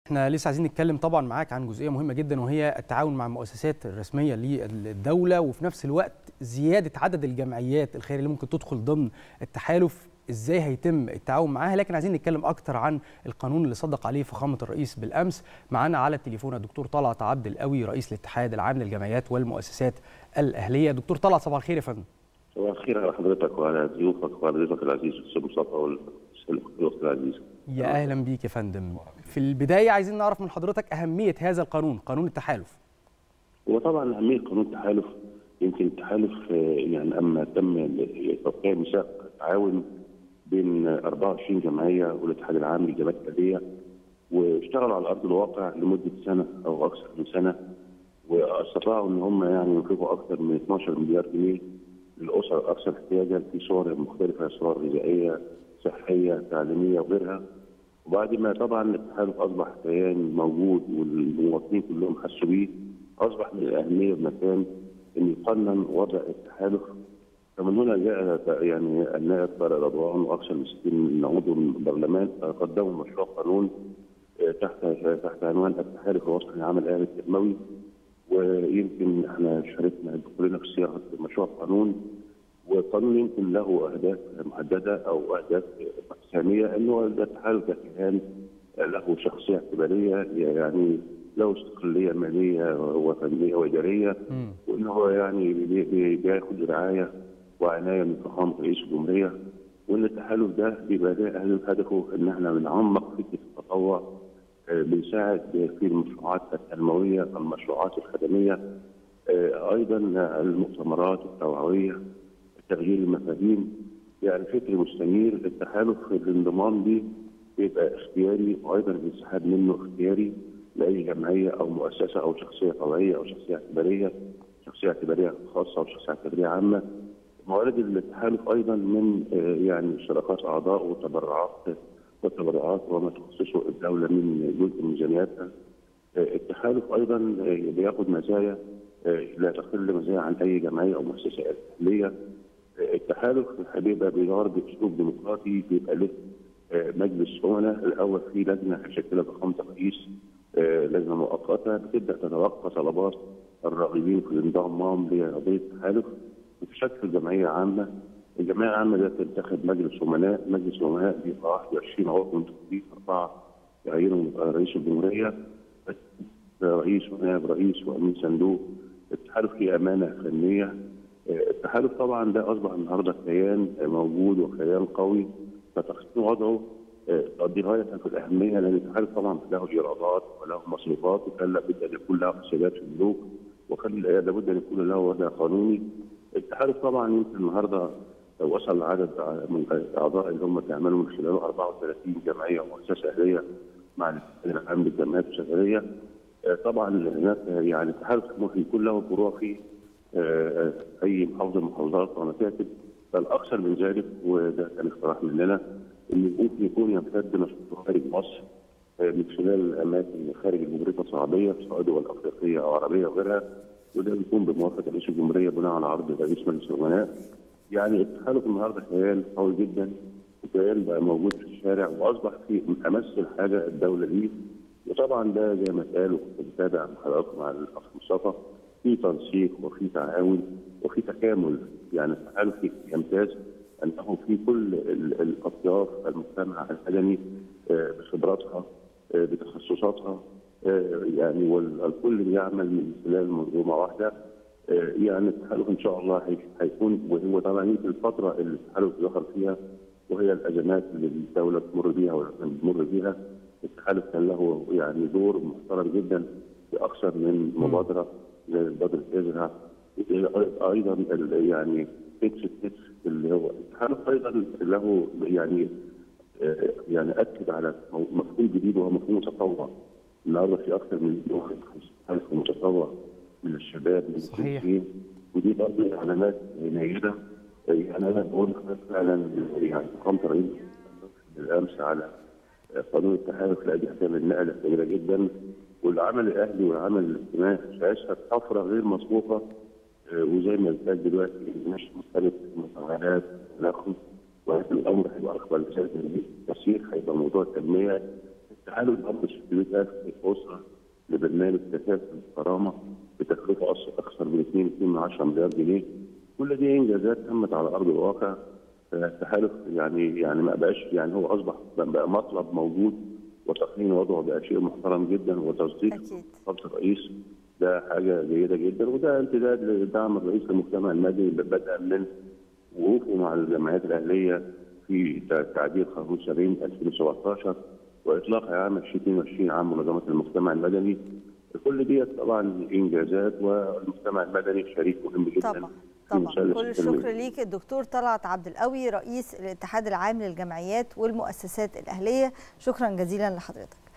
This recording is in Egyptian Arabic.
احنا لسه عايزين نتكلم طبعا معاك عن جزئيه مهمه جدا وهي التعاون مع المؤسسات الرسميه للدوله وفي نفس الوقت زياده عدد الجمعيات الخيريه اللي ممكن تدخل ضمن التحالف ازاي هيتم التعاون معاها لكن عايزين نتكلم اكتر عن القانون اللي صدق عليه فخامه الرئيس بالامس معانا على التليفون الدكتور طلعت عبد القوي رئيس الاتحاد العام للجمعيات والمؤسسات الاهليه دكتور طلعت صباح الخير يا فندم صباح الخير على حضرتك وعلى ضيوفك وعلى ضيفك العزيز الاستاذ مصطفى والاخت العزيز يا اهلا بيك يا فندم في البدايه عايزين نعرف من حضرتك اهميه هذا القانون قانون التحالف هو طبعا اهميه قانون التحالف يمكن التحالف يعني اما تم توقيع ميثاق تعاون بين 24 جمعيه والاتحاد العام للجمعيات الاهليه واشتغلوا على ارض الواقع لمده سنه او اكثر من سنه واستطاعوا ان هم يعني ينفقوا اكثر من 12 مليار جنيه للاسر الاكثر احتياجا في صور مختلفه صور غذائيه صحيه تعليميه وغيرها وبعد ما طبعا التحالف اصبح كيان موجود والمواطنين كلهم حسوا بيه اصبح من الاهميه بمكان ان يقنن وضع التحالف فمن هنا جاء يعني النائب طارق رضوان واكثر من 60 عضو من البرلمان قدموا مشروع قانون تحت تحت عنوان التحالف الوطني للعمل الاهلي التنموي ويمكن احنا شاركنا كلنا في صياغه مشروع قانون والقانون يمكن له اهداف محدده او اهداف ثانيه انه التحالف ده كيان له شخصيه اعتباريه يعني له استقلاليه ماليه وفنيه واداريه وان هو يعني بياخد رعايه وعنايه من فخامه رئيس الجمهوريه وان التحالف ده بيبقى ده هدفه ان احنا بنعمق فكره التطوع بنساعد في المشروعات التنمويه المشروعات الخدميه ايضا المؤتمرات التوعويه تغيير المفاهيم يعني فكر مستنير التحالف الانضمام دي بيبقى اختياري وايضا الانسحاب منه اختياري لاي جمعيه او مؤسسه او شخصيه طوعيه او شخصيه اعتباريه شخصيه اعتباريه خاصه او شخصيه اعتباريه عامه موارد التحالف ايضا من يعني شراكات اعضاء وتبرعات والتبرعات وما تخصصه الدوله من جزء من ميزانياتها التحالف ايضا بياخد مزايا لا تقل مزايا عن اي جمعيه او مؤسسه اهليه التحالف بيبقى بيدار باسلوب ديمقراطي بيبقى له مجلس امناء الاول في لجنه شكلها بخمسه رئيس لجنه مؤقته بتبدا تتلقى طلبات الراغبين في الانضمام لقضيه التحالف وتشكل جمعيه عامه الجمعيه العامه دي تنتخب مجلس امناء مجلس الامناء بيبقى 21 عضو منتخبين اربعه يعينهم رئيس الجمهوريه رئيس ونائب رئيس وامين صندوق التحالف فيه امانه فنيه التحالف طبعا ده اصبح النهارده كيان موجود وكيان قوي فتخصيص وضعه دي غايه في الاهميه لان التحالف طبعا له ايرادات وله مصروفات وكان لابد ان يكون له حسابات في البنوك وكان لابد ان يكون له وضع قانوني التحالف طبعا يمكن النهارده وصل لعدد من الاعضاء اللي هم بيعملوا من خلاله 34 جمعيه ومؤسسه اهليه مع الاتحاد العام للجمعيات الشغاليه طبعا هناك يعني التحالف ممكن يكون له فروع في اي محافظه من المحافظات ومكاتب بل اكثر من ذلك وده كان اقتراح مننا ان ممكن يكون يمتد نشاطه خارج مصر من خلال اماكن خارج الجمهوريه العربيه سواء دول افريقيه او عربيه وغيرها وده بيكون بموافقه رئيس الجمهوريه بناء على عرض رئيس مجلس الامناء يعني التحالف النهارده كيان قوي جدا وكيان بقى موجود في الشارع واصبح في امس الحاجه الدوله ليه وطبعا ده زي ما اتقال وكنت بتابع حضراتكم مع الاخ مصطفى في تنسيق وفي تعاون وفي تكامل يعني التحالف يمتاز انه في كل الاطياف المجتمع المدني بخبراتها بتخصصاتها يعني والكل بيعمل من خلال منظومه واحده يعني التحالف ان شاء الله هيكون وهو طبعا يمكن الفتره اللي التحالف ظهر فيها وهي الازمات اللي الدوله تمر بيها واحنا بنمر بيها التحالف كان له يعني دور محترم جدا في اكثر من مبادره زي مبادره ازرع ايضا يعني تكس تكس اللي هو التحالف ايضا له يعني يعني اكد على مفهوم جديد وهو مفهوم التطوع النهارده في اكثر من 150 متطوع من الشباب من صحيح ودي برضه علامات نيره يعني انا بقول فعلا يعني قمت رئيس بالامس على قانون التحالف لاجل تعمل نقله كبيره جدا والعمل الاهلي والعمل الاجتماعي سيشهد طفره غير مسبوقه وزي ما قلت دلوقتي مش مختلف المفاعلات الاخر ولكن الامر هيبقى اكبر بشكل كثير هيبقى موضوع التنميه تحالف اب 600000 اسره لبرنامج تكافل الكرامه بتكلفه أص- اكثر من 2.2 مليار جنيه كل دي انجازات تمت على ارض الواقع التحالف يعني يعني ما بقاش يعني هو اصبح بقى مطلب موجود وتقنين وضعه بقى شيء محترم جدا وتصديق أكيد. خط الرئيس ده حاجه جيده جدا وده امتداد لدعم الرئيس للمجتمع المدني اللي بدا من وقوفه مع الجمعيات الاهليه في تعديل قانون 70 2017 واطلاق عام 2020 عام منظمات المجتمع المدني كل دي طبعا انجازات والمجتمع المدني شريك مهم جدا طبعا في طبعا مثلث كل الشكر التنمية. ليك الدكتور طلعت عبد القوي رئيس الاتحاد العام للجمعيات والمؤسسات الاهليه شكرا جزيلا لحضرتك